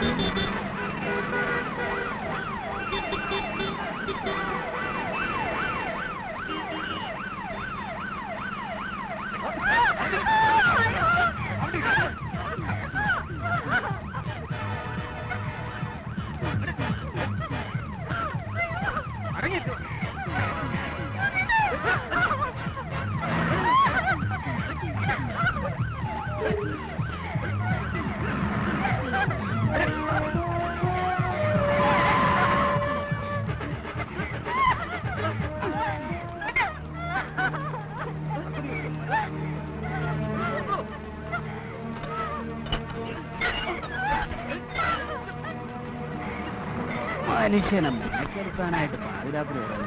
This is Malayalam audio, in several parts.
മനുഷ്യനെ മെച്ചെടുക്കാനായിട്ട് പാതിരാത്രി വരാൻ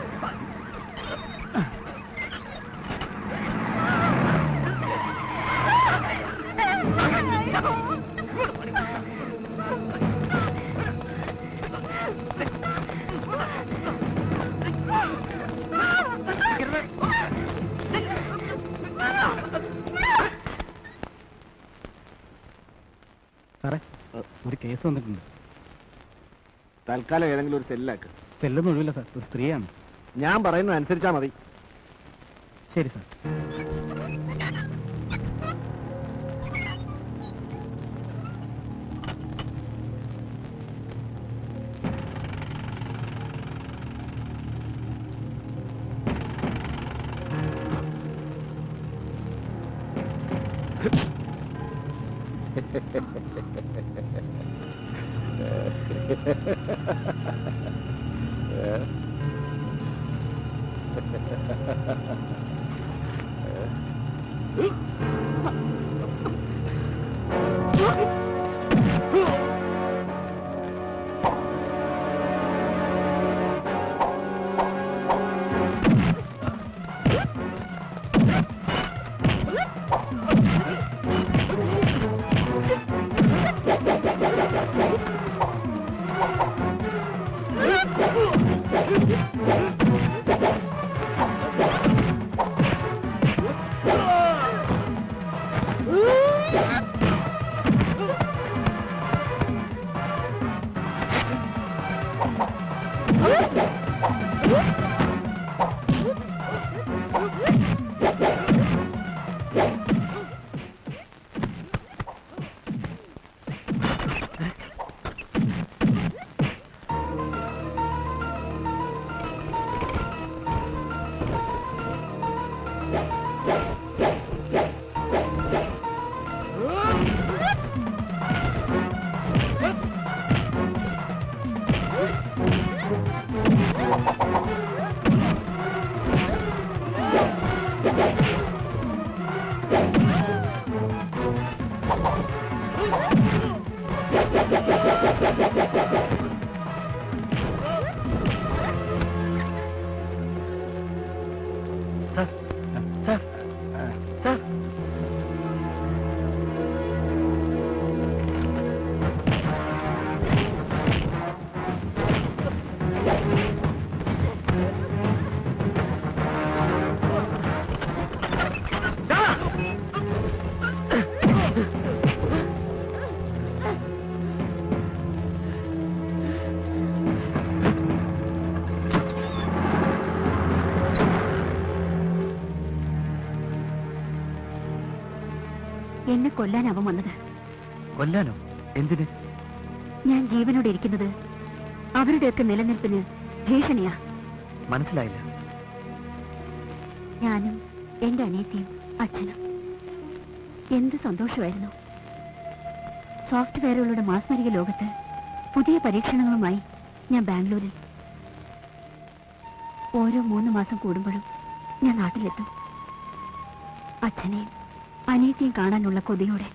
സാറേ ഒരു കേസ് വന്നിട്ടുണ്ട് തൽക്കാലം ഏതെങ്കിലും ഒരു സെല്ലാക്ക് ചെല്ലൊന്നും ഒഴിവില്ല സാർ ഒരു സ്ത്രീയാണ് ഞാൻ പറയുന്നത് അനുസരിച്ചാ മതി ശരി സാർ എന്നെ കൊല്ലാൻ അവൻ വന്നത് കൊല്ലാനോ എന്തിന് ഞാൻ ജീവനോടെ ഇരിക്കുന്നത് അവരുടെയൊക്കെ നിലനിൽപ്പിന് ഭീഷണിയാ മനസ്സിലായില്ല ഞാനും എന്റെ അനിയത്തിയും അച്ഛനും എന്ത് സന്തോഷമായിരുന്നു സോഫ്റ്റ്വെയറുകളുടെ മാസ്മരിക ലോകത്ത് പുതിയ പരീക്ഷണങ്ങളുമായി ഞാൻ ബാംഗ്ലൂരിൽ ഓരോ മൂന്ന് മാസം കൂടുമ്പോഴും ഞാൻ നാട്ടിലെത്തും അച്ഛനെയും അനിയത്തെയും കാണാനുള്ള കൊതിയോടെ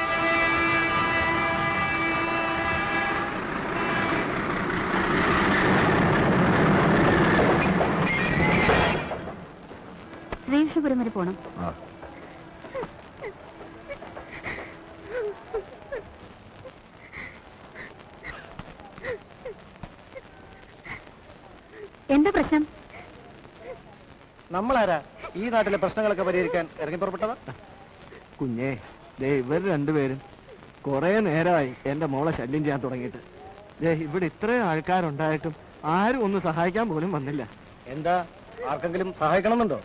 ശ്രീകൃഷ്ണപുരം വരെ പോണം എന്താ പ്രശ്നം നമ്മളാരാ ഈ നാട്ടിലെ പ്രശ്നങ്ങളൊക്കെ പരിഹരിക്കാൻ ഇറങ്ങി പുറപ്പെട്ടതാ കുഞ്ഞേ ദേ ഇവർ രണ്ടുപേരും കൊറേ നേരമായി എന്റെ മോളെ ശല്യം ചെയ്യാൻ തുടങ്ങിയിട്ട് ദേ ഇവിടെ ഇത്രയും ആൾക്കാരുണ്ടായിട്ടും ആരും ഒന്ന് സഹായിക്കാൻ പോലും വന്നില്ല എന്താ ആർക്കെങ്കിലും സഹായിക്കണമെന്നുണ്ടോ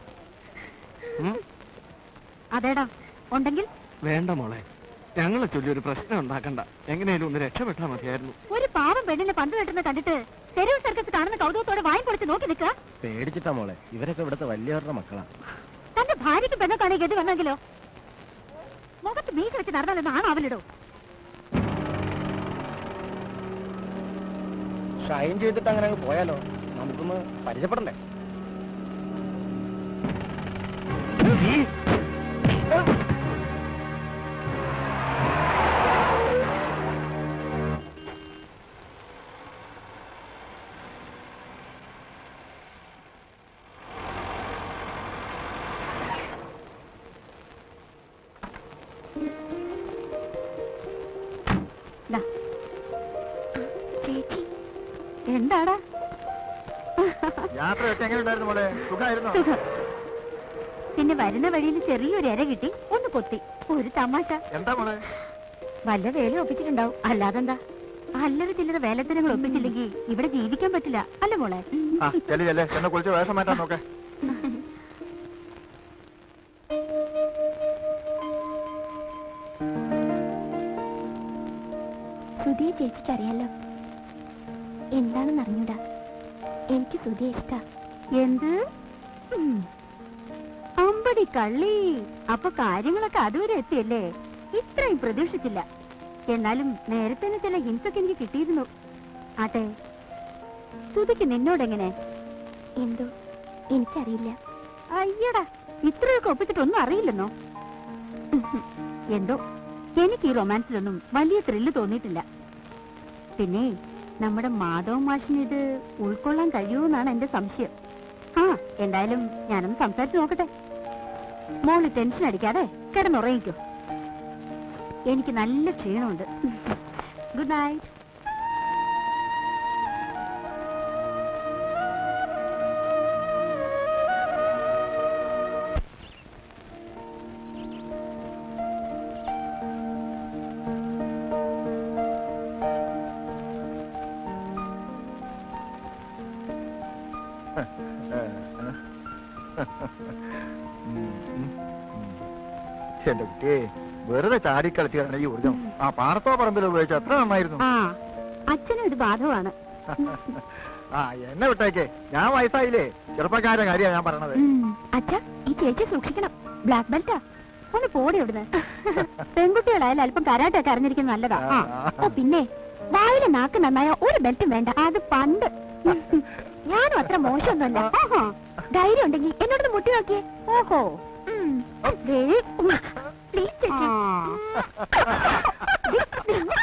അതേടാ ഉണ്ടെങ്കിൽ വേണ്ട മോളെ ഞങ്ങളെ ചൊല്ലി ഒരു പ്രശ്നം ഉണ്ടാക്കണ്ട എങ്ങനെയാലും ഒന്ന് രക്ഷപ്പെട്ടാൽ മതിയായിരുന്നു ഒരു പാവം പെണ്ണിനെ പന്ത് കെട്ടുന്ന കണ്ടിട്ട് തെരുവ് സർക്കസ് കാണുന്ന കൗതുകത്തോടെ വായും പൊളിച്ച് നോക്കി നിൽക്കുക പേടിച്ചിട്ടാ മോളെ ഇവരൊക്കെ ഇവിടുത്തെ വലിയവരുടെ മക്കളാ തന്റെ ഭാര്യയ്ക്ക് പെണ്ണൊക്കെ ഗതി വന്നെങ്കിലോ മുഖത്ത് മീശ വെച്ച് നടന്നാലെന്ന് ആണാവലിടോ ഷൈൻ ചെയ്തിട്ട് അങ്ങനെ അങ്ങ് പോയാലോ നമുക്കൊന്ന് പരിചയപ്പെടണ്ടേ ചേച്ചി എന്താടാ യാത്രയൊക്കെ എങ്ങനെ ഉണ്ടായിരുന്നു മോളെ സുഖമായിരുന്നോ സുഖം പിന്നെ വരുന്ന വഴിയിൽ ചെറിയൊരു ഇര കിട്ടി ഒന്ന് കൊത്തി ഒരു തമാശ എന്താ മോളെ വല്ല വേല ഒപ്പിച്ചിട്ടുണ്ടാവും അല്ലാതെന്താ അല്ലറ ചില്ലറ വേലത്തരങ്ങൾ ഒപ്പിച്ചില്ലെങ്കിൽ ഇവിടെ ജീവിക്കാൻ പറ്റില്ല അല്ല മോളെ ആ ചെല്ലു ചെല്ലേ എന്നെ കുളിച്ച് വേഷം മാറ്റാൻ നോക്കെ സുധിയെ ചേച്ചിക്ക് അറിയാലോ എന്താണെന്ന് അറിഞ്ഞൂടാ എനിക്ക് സുധിയെ ഇഷ്ട എന്ത് ഉം. അമ്പടി കള്ളി അപ്പൊ കാര്യങ്ങളൊക്കെ അതുവരെ എത്തിയല്ലേ ഇത്രയും പ്രതീക്ഷിച്ചില്ല എന്നാലും നേരത്തെ തന്നെ ചില ഹിൻസൊക്കെ എനിക്ക് കിട്ടിയിരുന്നു ആട്ടെ സുധിക്ക് നിന്നോടെങ്ങനെ എന്തോ എനിക്കറിയില്ല അയ്യടാ ഇത്രയൊക്കെ ഒപ്പിച്ചിട്ടൊന്നും അറിയില്ലെന്നോ എന്തോ എനിക്ക് ഈ റൊമാൻസിലൊന്നും വലിയ ത്രില്ല് തോന്നിയിട്ടില്ല പിന്നെ നമ്മുടെ മാധവ മാഷിന് ഇത് ഉൾക്കൊള്ളാൻ കഴിയുമെന്നാണ് എന്റെ സംശയം ആ എന്തായാലും ഞാനൊന്ന് സംസാരിച്ച് നോക്കട്ടെ മോള് ടെൻഷൻ അടിക്കാതെ കിടന്നുറങ്ങിക്കോ എനിക്ക് നല്ല ക്ഷീണമുണ്ട് ഗുഡ് നൈറ്റ് എന്റെ കുട്ടിയെ വെറുതെ ചാടിക്കളിച്ചാണ് ഈ ഊർജം ആ പാറത്തോ പറമ്പിൽ ഉപയോഗിച്ച എത്ര നന്നായിരുന്നു ആ അച്ഛനും ഇത് ബാധകമാണ് ആ എന്നെ വിട്ടേക്കേ ഞാൻ വയസ്സായില്ലേ ചെറുപ്പക്കാരുടെ കാര്യമാണ് ഞാൻ പറഞ്ഞത് അച്ഛ ഈ ചേച്ചി സൂക്ഷിക്കണം ബ്ലാക്ക് ബെൽറ്റാ ഒന്ന് പോടി ഇവിടുന്ന് പെൺകുട്ടികളായാലും അല്പം കരാട്ടൊക്കെ അറിഞ്ഞിരിക്കുന്നത് നല്ലതാ ആ ഓ പിന്നെ വായിലെ നാക്ക് നന്നായ ഒരു ബെൽറ്റും വേണ്ട അത് പണ്ട് ഞാനും അത്ര മോശമൊന്നുമല്ല ഓഹോ ധൈര്യം ഉണ്ടെങ്കിൽ എന്നോട് മുട്ടി നോക്കിയേ ഓഹോ ഉം. ദേ, ഉം. പ്ലീസ് ചേച്ചി